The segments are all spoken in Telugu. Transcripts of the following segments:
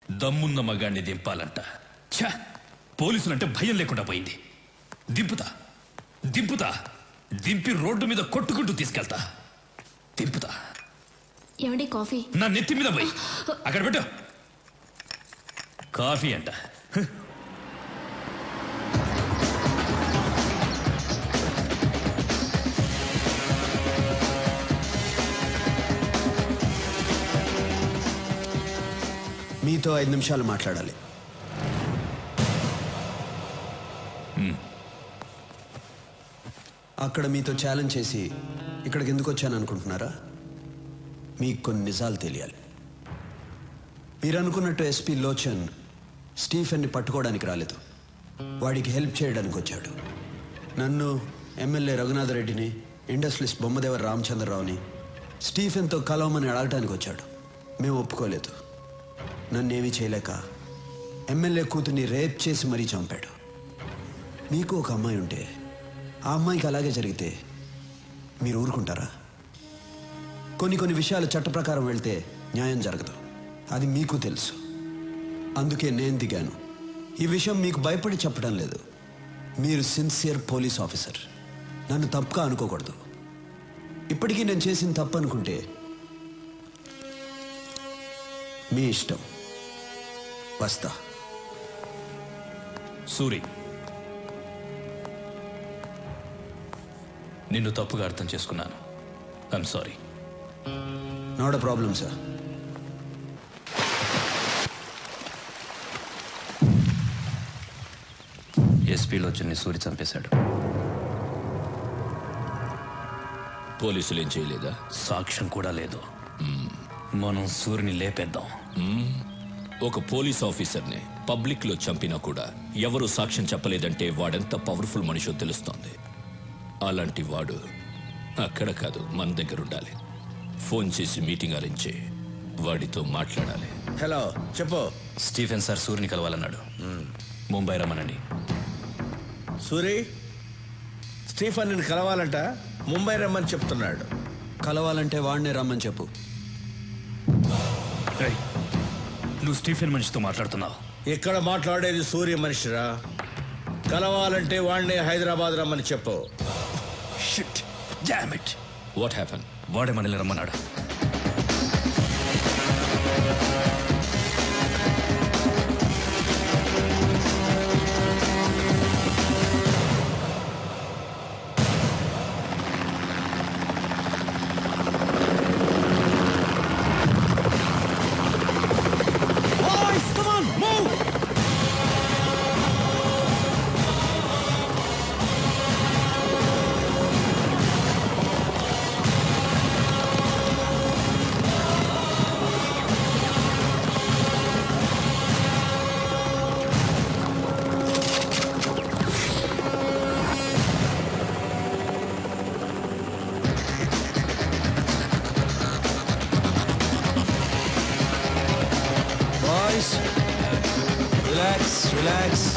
దమ్మున్న మగాడిని దింపాలంట ఛ పోలీసులంటే భయం లేకుండా పోయింది దింపుతా దింపుతా దింపి రోడ్డు మీద కొట్టుకుంటూ తీసుకెళ్తా దింపుతా ఏమండి కాఫీ నా నెత్తి మీద పోయి అక్కడ పెట్టు కాఫీ అంట హ్. మీతో ఐదు నిమిషాలు మాట్లాడాలి అక్కడ మీతో ఛాలెంజ్ చేసి ఇక్కడికి ఎందుకు వచ్చాను అనుకుంటున్నారా మీకు కొన్ని నిజాలు తెలియాలి మీరు అనుకున్నట్టు ఎస్పీ లోచన్ స్టీఫెన్ని పట్టుకోవడానికి రాలేదు వాడికి హెల్ప్ చేయడానికి వచ్చాడు నన్ను ఎమ్మెల్యే రఘునాథ్ రెడ్డిని ఇండస్ట్రియలిస్ట్ బొమ్మదేవర రామచంద్రరావుని స్టీఫెన్తో కలవమని అడగటానికి వచ్చాడు మేము ఒప్పుకోలేదు నన్నేమీ చేయలేక ఎమ్మెల్యే కూతుర్ని రేప్ చేసి మరీ చంపాడు మీకు ఒక అమ్మాయి ఉంటే ఆ అమ్మాయికి అలాగే జరిగితే మీరు ఊరుకుంటారా కొన్ని కొన్ని విషయాలు చట్ట ప్రకారం వెళ్తే న్యాయం జరగదు అది మీకు తెలుసు అందుకే నేను దిగాను ఈ విషయం మీకు భయపడి చెప్పడం లేదు మీరు సిన్సియర్ పోలీస్ ఆఫీసర్ నన్ను తప్పుగా అనుకోకూడదు ఇప్పటికీ నేను చేసిన తప్పు అనుకుంటే మీ ఇష్టం వస్తా సూరి నిన్ను తప్పుగా అర్థం చేసుకున్నాను I'm sorry not a problem sir ఎస్పీలో చిన్ని సూరి చంపేశాడు పోలీసులు ఏం చేయలేదా సాక్ష్యం కూడా లేదు మనం సూరిని లేపేద్దాం ఒక పోలీస్ ఆఫీసర్ని పబ్లిక్ లో చంపినా కూడా ఎవరు సాక్ష్యం చెప్పలేదంటే వాడెంత పవర్ఫుల్ మనిషో తెలుస్తోంది అలాంటి వాడు అక్కడ కాదు మన దగ్గర ఉండాలి ఫోన్ చేసి మీటింగ్ అరేంజ్ చేయి వాడితో మాట్లాడాలి హలో చెప్పు స్టీఫెన్ సార్ సూరిని కలవాలన్నాడు ముంబై రమ్మనండి సూరి స్టీఫన్ నిన్ను కలవాలంట ముంబై రమ్మని చెప్తున్నాడు కలవాలంటే వాడినే రమ్మని చెప్పు రేయ్, నువ్వు స్టీఫెన్ మనిషితో మాట్లాడుతున్నావు ఇక్కడ మాట్లాడేది సూర్య మనిషిరా కలవాలంటే వాడినే హైదరాబాద్ రమ్మని చెప్పు shit damn it what happen వాడే మనల్ని రమ్మన్నాడు boys relax relax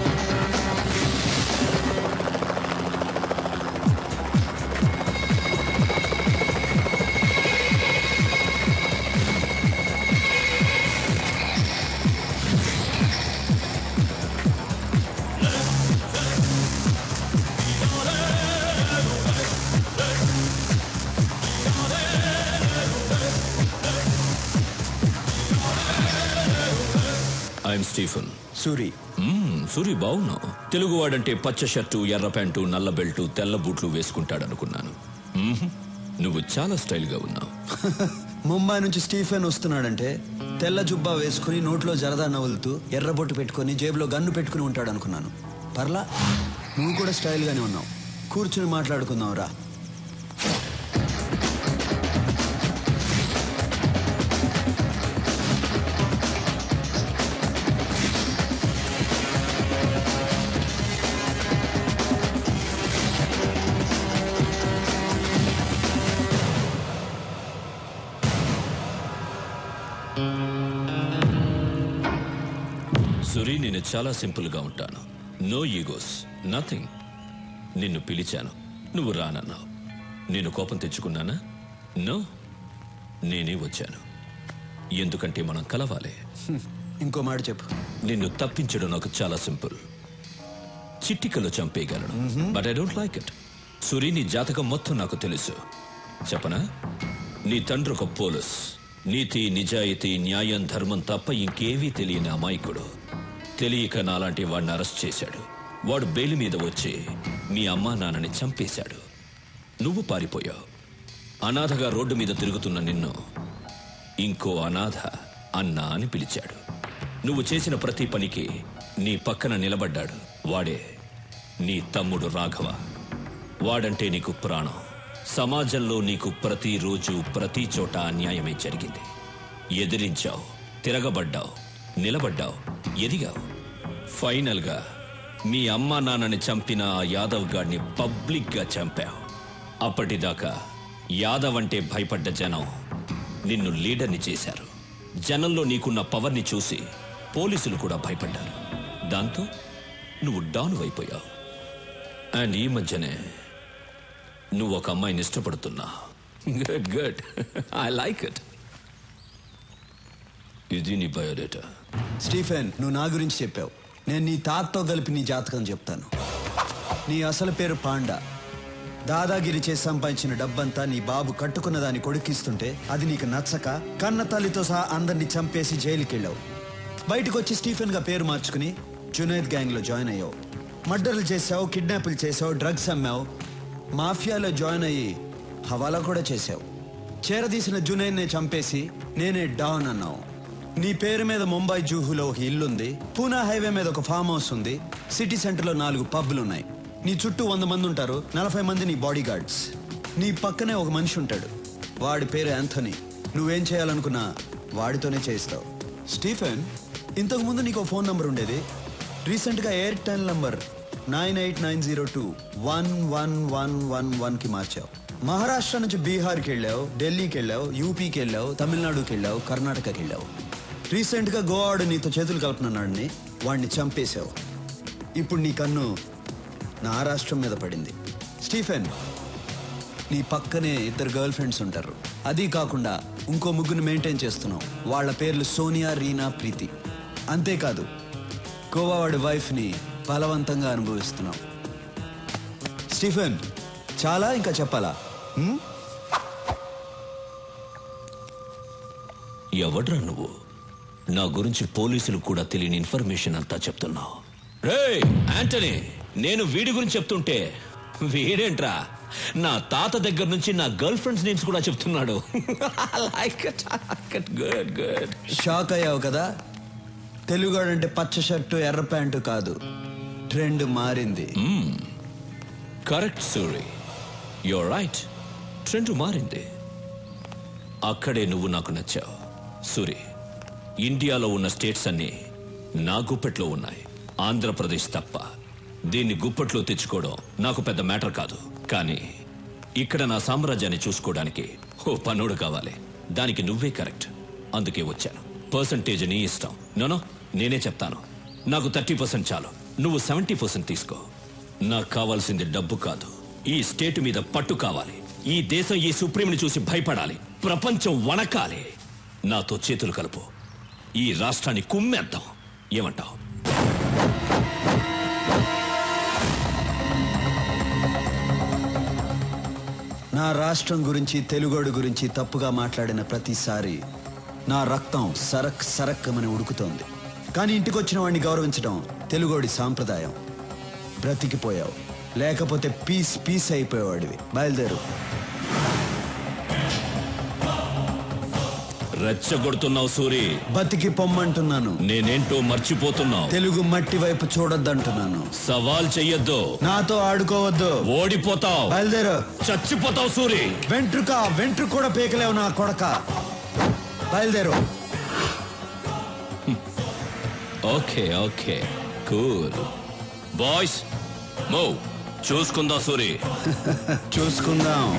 I'm Stephen Suri మ్మ్, సూరి బాగున్నావు తెలుగువాడంటే పచ్చ షర్టు ఎర్ర ప్యాంటు నల్ల బెల్టు తెల్ల బూట్లు వేసుకుంటాడనుకున్నాను మ్మ్, నువ్వు చాలా స్టైల్గా ఉన్నావు ముంబై నుంచి స్టీఫెన్ వస్తున్నాడంటే తెల్ల జుబ్బా వేసుకుని నోట్లో జరదా నవ్వులుతూ ఎర్రబొట్టు పెట్టుకొని జేబులో గన్ను పెట్టుకుని ఉంటాడు అనుకున్నాను పర్లా నువ్వు కూడా స్టైల్గానే ఉన్నావు కూర్చుని మాట్లాడుకుందాం రా సురి నేను చాలా సింపుల్గా ఉంటాను నో ఈగోస్ నథింగ్ నిన్ను పిలిచాను నువ్వు రానన్నావు నేను కోపం తెచ్చుకున్నానా నో నేనే వచ్చాను ఎందుకంటే మనం కలవాలి ఇంకో మాట చెప్పు నిన్ను తప్పించడం నాకు చాలా సింపుల్ చిట్టికలో చంపేయగలను but I don't like it Suri నీ జాతకం మొత్తం నాకు తెలుసు చెప్పనా నీ తండ్రి ఒక పోలీస్ నీతి నిజాయితీ న్యాయం ధర్మం తప్ప ఇంకేవీ తెలియని అమాయకుడు తెలియక నాలాంటి వాడిని అరెస్ట్ చేశాడు వాడు బెయిల్ మీద వచ్చి మీ అమ్మా నాన్నని చంపేశాడు నువ్వు పారిపోయావు అనాథగా రోడ్డు మీద తిరుగుతున్న నిన్ను ఇంకో అనాథ అన్నా అని పిలిచాడు నువ్వు చేసిన ప్రతి పనికి నీ పక్కన నిలబడ్డాడు వాడే నీ తమ్ముడు రాఘవ వాడంటే నీకు ప్రాణం సమాజంలో నీకు ప్రతిరోజు ప్రతి చోట అన్యాయమే జరిగింది ఎదిరించావు తిరగబడ్డావు నిలబడ్డావు ఎదిగావు ఫైనల్గా మీ అమ్మ నాన్నని చంపిన ఆ యాదవ్ గాడిని పబ్లిక్గా చంపావు అప్పటిదాకా యాదవ్ అంటే భయపడ్డ జనం నిన్ను లీడర్ని చేశారు జనంలో నీకున్న పవర్ని చూసి పోలీసులు కూడా భయపడ్డారు దాంతో నువ్వు డౌన్ అయిపోయావు అండ్ ఈ మధ్యనే నువ్వు ఒక అమ్మాయిని ఇష్టపడుతున్నా good good I like it ఇది నీ బయోడేటా స్టీఫెన్ నువ్వు నా గురించి చెప్పావు నేను నీ తాతతో కలిపి నీ జాతకం చెప్తాను నీ అసలు పేరు పాండా దాదాగిరి చేసి సంపాదించిన డబ్బంతా నీ బాబు కట్టుకున్న దాన్ని కొడుకిస్తుంటే అది నీకు నచ్చక కన్న తల్లితో సహా అందరినీ చంపేసి జైలుకి వెళ్ళావు బయటకు వచ్చి స్టీఫెన్గా పేరు మార్చుకుని జునైద్ గ్యాంగ్లో జాయిన్ అయ్యావు మర్డర్లు చేసావు కిడ్నాపులు చేసావు డ్రగ్స్ అమ్మావు మాఫియాలో జాయిన్ అయ్యి హవాలా కూడా చేసావు చేరదీసిన జునైద్నే చంపేసి నేనే డాన్ అన్నావు నీ పేరు మీద ముంబై జూహులో ఒక ఇల్లుంది పూనా హైవే మీద ఒక ఫామ్ హౌస్ ఉంది సిటీ సెంటర్లో నాలుగు పబ్లు ఉన్నాయి నీ చుట్టూ వంద మంది ఉంటారు నలభై మంది నీ బాడీ గార్డ్స్ నీ పక్కనే ఒక మనిషి ఉంటాడు వాడి పేరు యాంథనీ నువ్వేం చేయాలనుకున్నా వాడితోనే చేయిస్తావు స్టీఫెన్ ఇంతకు ముందు నీకు ఒక ఫోన్ నంబర్ ఉండేది రీసెంట్గా Airtel number nine eight nine zero two one one one one వన్కి మార్చావు మహారాష్ట్ర నుంచి బీహార్కి వెళ్ళావు ఢిల్లీకి వెళ్ళావు యూపీకి వెళ్ళావు తమిళనాడుకి వెళ్ళావు కర్ణాటకకి వెళ్ళావు రీసెంట్గా గోవాడు నీతో చేతులు కలుపుతున్నాడని వాడిని చంపేశావు ఇప్పుడు నీ కన్ను నా రాష్ట్రం మీద పడింది స్టీఫెన్ నీ పక్కనే ఇద్దరు గర్ల్ ఫ్రెండ్స్ ఉంటారు అది కాకుండా ఇంకో ముగ్గురు మెయింటైన్ చేస్తున్నావు వాళ్ళ పేర్లు సోనియా రీనా ప్రీతి అంతేకాదు గోవా వాడి వైఫ్ని బలవంతంగా అనుభవిస్తున్నావు స్టీఫెన్ చాలా ఇంకా చెప్పాలా హ్మ్? ఎవడ్రా నువ్వు నా గురించి పోలీసులు కూడా తెలియని ఇన్ఫర్మేషన్ అంతా చెప్తున్నావు రే యాంటనీ నేను వీడి గురించి చెప్తుంటే వీడేంట్రా నా తాత దగ్గర నుంచి నా గర్ల్ ఫ్రెండ్స్ నేమ్స్ కూడా చెప్తున్నాడు లైక్ గుడ్ గుడ్ షాక్ అయ్యావు కదా తెలుగాడంటే పచ్చ షర్టు ఎర్ర ప్యాంటు కాదు ట్రెండ్ మారింది correct Suri your right trend మారింది అక్కడే నువ్వు నాకు నచ్చావు సూరి ఇండియాలో ఉన్న స్టేట్స్ అన్నీ నా గుప్పెట్లో ఉన్నాయి ఆంధ్రప్రదేశ్ తప్ప దీన్ని గుప్పట్లో తెచ్చుకోవడం నాకు పెద్ద మ్యాటర్ కాదు కానీ ఇక్కడ నా సామ్రాజ్యాన్ని చూసుకోవడానికి ఓ పనుడు కావాలి దానికి నువ్వే కరెక్ట్ అందుకే వచ్చాను పర్సంటేజ్ నీ ఇష్టం నోనో నేనే చెప్తాను నాకు థర్టీ పర్సెంట్ చాలు నువ్వు సెవెంటీ పర్సెంట్ తీసుకో నాకు కావాల్సింది డబ్బు కాదు ఈ స్టేట్ మీద పట్టు కావాలి ఈ దేశం ఈ సుప్రీంని చూసి భయపడాలి ప్రపంచం వణకాలి నాతో చేతులు కలుపు ఈ రాష్ట్రాన్ని కుమ్మేద్దాం ఏమంటావు నా రాష్ట్రం గురించి తెలుగోడు గురించి తప్పుగా మాట్లాడిన ప్రతిసారి నా రక్తం సరక్ సరక్కమని ఉడుకుతోంది కానీ ఇంటికి వచ్చిన వాడిని గౌరవించడం తెలుగోడి సాంప్రదాయం బ్రతికిపోయావు లేకపోతే పీస్ పీస్ అయిపోయేవాడివి బయలుదేరు రెచ్చగొడుతున్నావు సూరి బతికి పొమ్మంటున్నాను నేనేంటో మర్చిపోతున్నావు తెలుగు మట్టి వైపు చూడొద్దంటున్నాను సవాల్ చెయ్యొద్దు నాతో ఆడుకోవద్దు ఓడిపోతావు బయలుదేరు చచ్చిపోతావు సూరి వెంట్రుక వెంట్రుక కూడా పీకలేవు నా కొడక బయలుదేరు okay okay cool boys move చూసుకుందాం సూరి చూసుకుందాం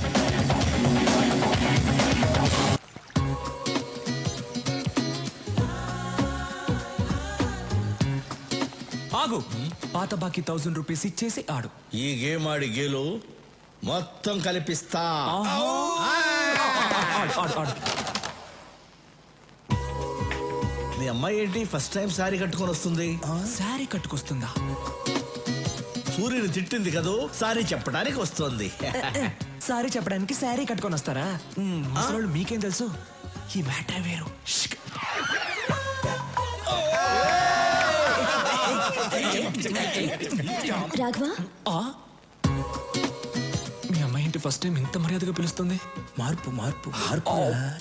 ఆగు పాత బాకీ థౌసండ్ రూపీస్ ఇచ్చేసి ఆడు ఈ గేమ్ ఆడి గేలు మొత్తం కలిపిస్తా ఆడు, ఆడు, ఆడు. మీ అమ్మాయి ఏంటి ఫస్ట్ టైం సారీ కట్టుకొని వస్తుంది శారీ కట్టుకొస్తుందా సూర్యుని తిట్టింది కదూ సారీ చెప్పడానికి వస్తుంది సారీ చెప్పడానికి శారీ కట్టుకొని వస్తారా మ్మ్, ముసలోళ్ళు మీకేం తెలుసు ఈ మ్యాటర్ వేరు షిక్. రాఘవ ఆ? మీ అమ్మాయి ఏంటి ఫస్ట్ టైం ఇంత మర్యాదగా పిలుస్తుంది మార్పు మార్పు మార్పు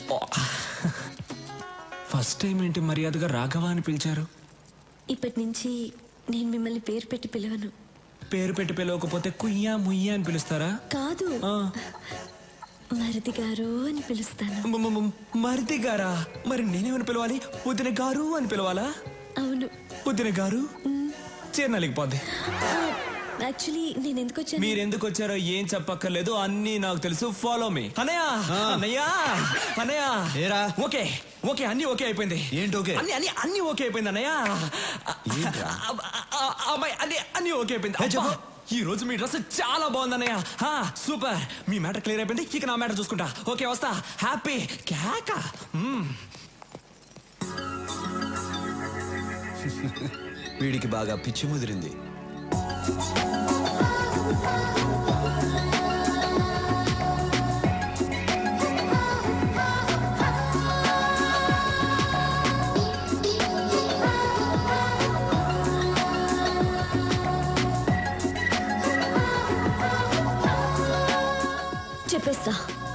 ఫస్ట్ టైం ఏంటి మర్యాదగా రాఘవ అని పిలిచారు ఇప్పటి నుంచి నేను మిమ్మల్ని పేరు పెట్టి పిలవను పేరు పెట్టి పిలవకపోతే కుయ్యా ముయ్యా అని పిలుస్తారా కాదు ఆ. మరిది గారు అని పిలుస్తాను మ- మ- మ- మరిది గారా మరి నేనేమని పిలవాలి వదిన గారు అని పిలవాలా అవును వదిన గారు చేరనలేకపోద్ది యాక్చువల్లీ నేను ఎందుకు వచ్చాను మీరు ఎందుకు వచ్చారో ఏం చెప్పక్కర్లేదు అన్నీ నాకు తెలుసు ఫాలో మీ అన్నయ్య అన్నయ్య అన్నయ్య ఏరా? ఓకే ఓకే అన్ని ఓకే అయిపోయింది ఏంటి ఓకే? అన్ని అన్ని అన్ని ఓకే అయిపోయింది అన్నయ్య ఏంట్రా? అబ్బ, ఆ, ఆ, అమ్మాయి అన్ని అన్ని ఓకే అయిపోయింది ఏ, చెప్పు. అబ్బా, ఈ రోజు మీ డ్రెస్ చాలా బాగుంది అన్నయ్య హా, సూపర్ మీ మ్యాటర్ క్లియర్ అయిపోయింది ఇక నా మ్యాటర్ చూసుకుంటా ఓకే వస్తా హ్యాపీ కేక మ్మ్. వీడికి బాగా పిచ్చి ముదిరింది చెప్పేస్తా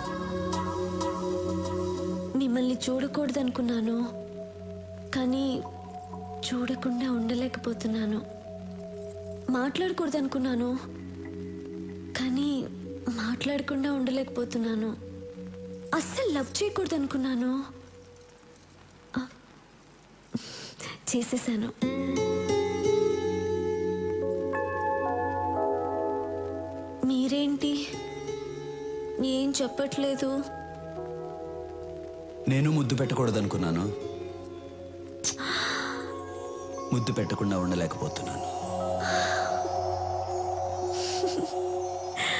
మిమ్మల్ని చూడకూడదనుకున్నాను కానీ చూడకుండా ఉండలేకపోతున్నాను మాట్లాడకూడదనుకున్నాను కానీ మాట్లాడకుండా ఉండలేకపోతున్నాను అస్సలు లవ్ చేయకూడదనుకున్నాను ఆ, చేసేసాను మీరేంటి ఏం చెప్పట్లేదు నేను ముద్దు పెట్టకూడదనుకున్నాను ముద్దు పెట్టకుండా ఉండలేకపోతున్నాను